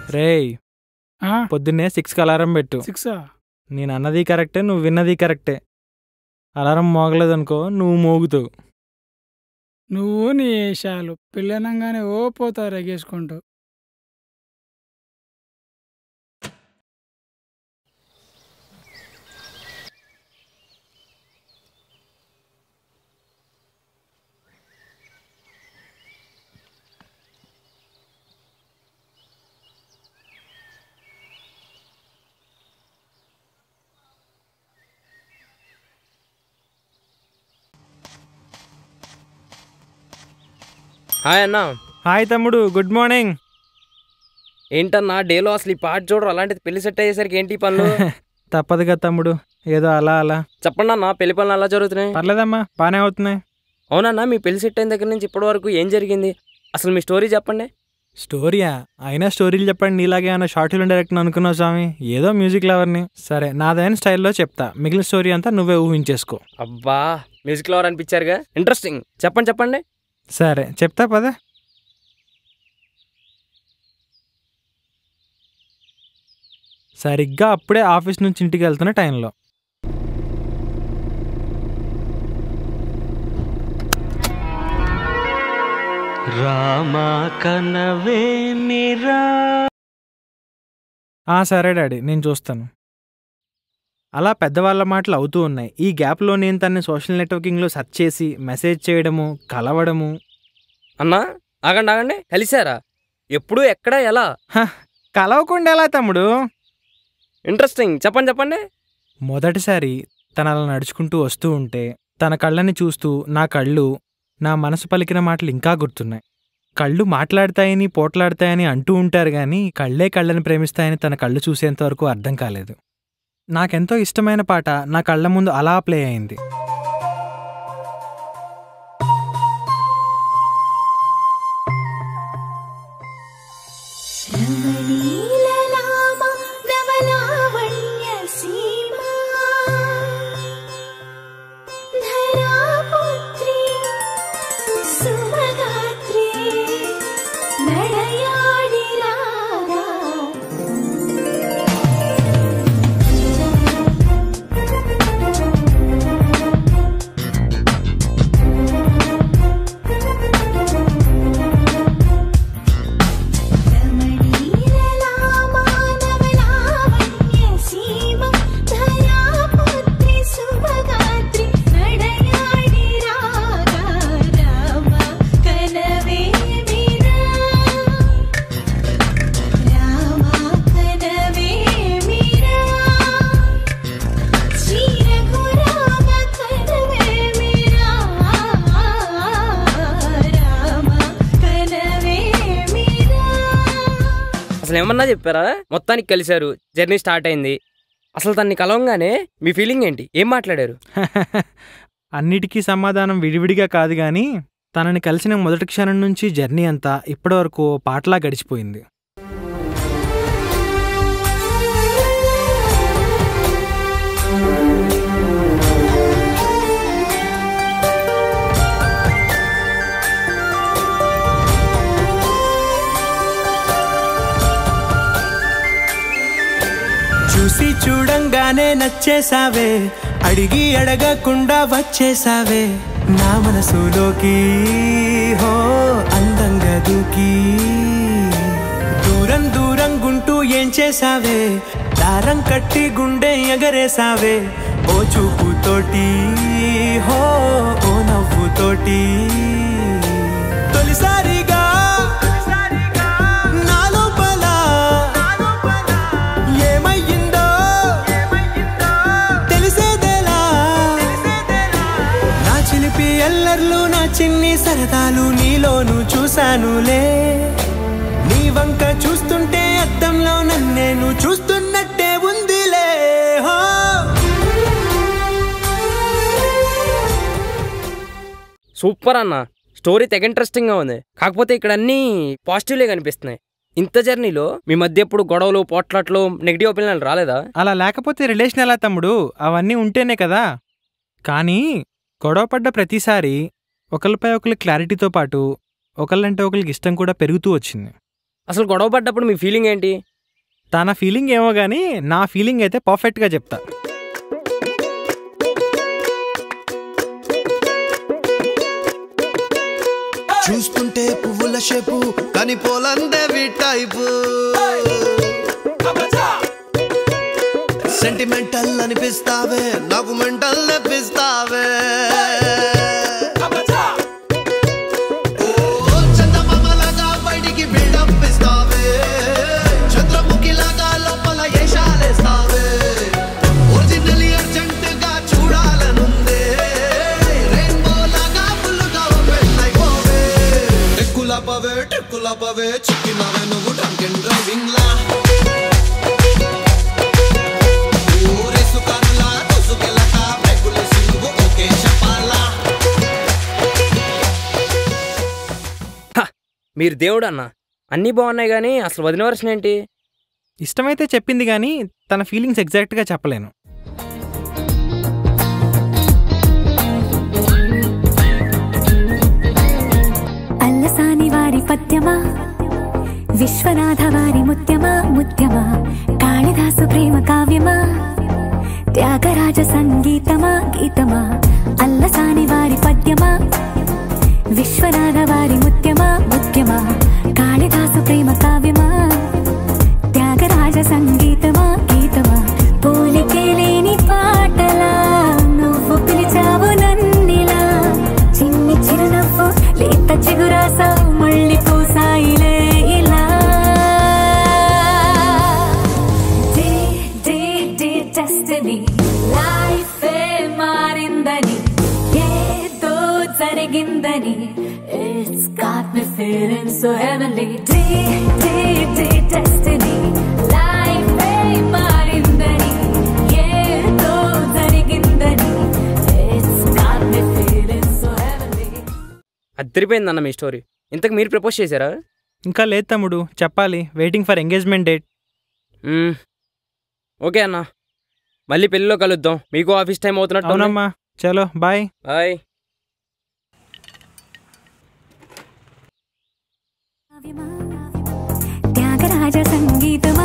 రేయ్ ఆ, పొద్దున్నే సిక్స్కి అలారం పెట్టు సిక్సా నేను అన్నది కరెక్టే నువ్వు విన్నది కరెక్టే అలారం మోగలేదనుకో నువ్వు మోగుతావు నువ్వు నీ వేషాలు పెళ్ళనంగానే ఓ పోతావు రెగేసుకుంటూ హాయ్ అన్న హాయ్ తమ్ముడు గుడ్ మార్నింగ్ ఏంటన్నా డేలో అసలు ఈ పాట చూడరు అలాంటిది పెళ్లి సెట్ అయ్యేసరికి ఏంటి ఈ పనులు తప్పదు కదా తమ్ముడు ఏదో అలా అలా చెప్పండి అన్న పెళ్లి పనులు అలా జరుగుతున్నాయి పర్లేదమ్మా బాగానే అవుతున్నాయి అవునన్నా మీ పెళ్లి సెట్ అయిన దగ్గర నుంచి ఇప్పటి వరకు ఏం జరిగింది అసలు మీ స్టోరీ చెప్పండి స్టోరీయా అయినా స్టోరీలు చెప్పండి నీలాగే ఏమైనా షార్ట్ ఫిల్మ్ డైరెక్టర్ అనుకున్నావు స్వామి ఏదో మ్యూజిక్ లవర్ని సరే నాదైన స్టైల్లో చెప్తా మిగిలిన స్టోరీ అంతా నువ్వే ఊహించేసుకో అబ్బా మ్యూజిక్ లవర్ అనిపించారుగా ఇంట్రెస్టింగ్ చెప్పండి చెప్పండి సరే చెప్తా పదా సరిగ్గా అప్పుడే ఆఫీస్ నుంచి ఇంటికి వెళ్తున్న టైంలో రామా కనవే నిరా ఆ సరే డాడీ నేను చూస్తాను అలా పెద్దవాళ్ళ మాటలు అవుతూ ఉన్నాయి ఈ గ్యాప్లో నేను తన్ని సోషల్ నెట్వర్కింగ్లో సెర్చ్ చేసి మెసేజ్ చేయడము కలవడము అన్నా ఆగండి ఆగండి కలిసారా ఎప్పుడు ఎక్కడ ఎలా కలవకుండా ఎలా తమ్ముడు ఇంట్రెస్టింగ్ చెప్పండి చెప్పండి మొదటిసారి తను అలా నడుచుకుంటూ వస్తూ ఉంటే తన కళ్ళని చూస్తూ నా కళ్ళు నా మనసు పలికిన మాటలు ఇంకా గుర్తున్నాయి కళ్ళు మాట్లాడతాయని పోట్లాడతాయని అంటూ ఉంటారు కానీ కళ్ళే కళ్ళని ప్రేమిస్తాయని తన కళ్ళు చూసేంత వరకు అర్థం కాలేదు నాకెంతో ఇష్టమైన పాట నా కళ్ళ ముందు అలా ప్లే అయింది రమణీలలామ నవలావణ్య సీమా ధరాపుత్రి సుమగాత్రి నడయాడి రాగా రమణీలలామ నవలావణ్య సీమ ధరాపుత్రి సుమగాత్రి నడయాడి రాగా రామ కనవే మీరా రామ కనవే మీరా శ్రీ రఘురామ కనవే మీరా రామ కనవే మీరా అసలు ఏమన్నా చెప్పారా మొత్తానికి కలిశారు జర్నీ స్టార్ట్ అయింది అసలు తన్ని కలవంగానే మీ ఫీలింగ్ ఏంటి ఏం మాట్లాడారు అన్నిటికీ సమాధానం విడివిడిగా కాదు కానీ తనని కలిసిన మొదటి క్షణం నుంచి జర్నీ అంతా ఇప్పటివరకు ఓ పాటలా గడిచిపోయింది చూసి చూడంగానే నచ్చేసావే అడిగి అడగకుండా వచ్చేసావే నా మనసులోకి హో అందంగా దూకి దూరం దూరం గుంటూ ఏం చేసావే దారం కట్టి గుండె ఎగరేసావే ఓ చూపుతోటి హో ఓ నవ్వుతోటి తొలిసారిగా నా లోపల ఏమయ్యిందో తెలిసేదేలా నా చిలిపి ఎల్లర్లు నా చిన్ని సరదాలు నీలోను చూశానులే నీ వంక చూస్తుంటే అద్దంలో నన్నేను చూస్తున్నట్టే ఉందిలే హో సూపర్ అన్న స్టోరీ తెగ ఇంట్రెస్టింగ్గా ఉంది కాకపోతే ఇక్కడ అన్నీ పాజిటివ్లే కనిపిస్తున్నాయి ఇంత జర్నీలో మీ మధ్య ఎప్పుడు గొడవలు పోట్లాట్లు నెగిటివ్ ఒపీనియన్ రాలేదా అలా లేకపోతే రిలేషన్ ఎలా తమ్ముడు అవన్నీ ఉంటేనే కదా కానీ గొడవపడ్డ ప్రతిసారి ఒకరిపై ఒకరి క్లారిటీతో పాటు ఒకళ్ళంటే ఒకరికి ఇష్టం కూడా పెరుగుతూ వచ్చింది అసలు గొడవ పడ్డప్పుడు మీ ఫీలింగ్ ఏంటి తన ఫీలింగ్ ఏమో కానీ నా ఫీలింగ్ అయితే పర్ఫెక్ట్గా చెప్తా చూస్తుంటే పువ్వుల షేపు కానీ పోలందేవి టైపు సెంటిమెంటల్ అనిపిస్తావే నాకు మెంటల్ తెప్పిస్తావే ఓ చందమామలాగా బయటికి బిల్డప్ ఇస్తావే చంద్రముఖిలాగా లోపల ఏషాలేస్తావే ఒరిజినల్లీ అర్జెంట్ గా చూడాలనుందే రెయిన్బో లాగా ఫుల్గా పెళ్ళైపోవే ట్రిక్కులపవే ట్రిక్కులపవే చిక్కినవే నువ్వు డ్రంకెన్ డ్రైవింగ్ లా ఊరేసుకానులా తుసుకెళ్ళక బ్రేకులేసి నువ్వు ఓకే చెప్పాలా మీరు దేవుడు అన్న అన్నీ బాగున్నాయి కానీ అసలు వదిన వర్షన్ ఏంటి ఇష్టమైతే చెప్పింది కానీ తన ఫీలింగ్స్ ఎగ్జాక్ట్గా చెప్పలేను అల్లసాని వారి పద్యమా విశ్వనాథ వారి ముత్యమా ముత్యమా కాళిదాసు ప్రేమ కావ్యమా త్యాగరాజ సంగీతమా గీతమా అల్లసాని వారి పద్యమా విశ్వనాథ వారి ముత్యమా ముత్యమా కాళిదాసు ప్రేమ కావ్యమా త్యాగరాజ సంగీతమా గీతమా పోలికే లేని పాటలా నువ్వు పిలిచావు నన్నిలా చిన్ని చిరునవ్వు లేత చిగురాసావు మళ్ళీ పూసాయిలే ఇలా day day day destiny life మారిందని ఏదో జరిగిందని it's got me feeling so heavenly day day day destiny life మారిందని ఏదో జరిగిందని it's got me feeling so heavenly అద్దరిపోయిందన్న మీ స్టోరీ ఇంతకు మీరు ప్రపోజ్ చేశారా ఇంకా లేదు తమ్ముడు చెప్పాలి waiting for engagement date hmm. Okay అన్న మళ్ళీ పెళ్ళిలో కలుద్దాం మీకు ఆఫీస్ టైం అవుతున్నట్టు ఉంది. అవునమ్మా చలో బాయ్ బాయ్ త్యాగరాజ సంగీతమా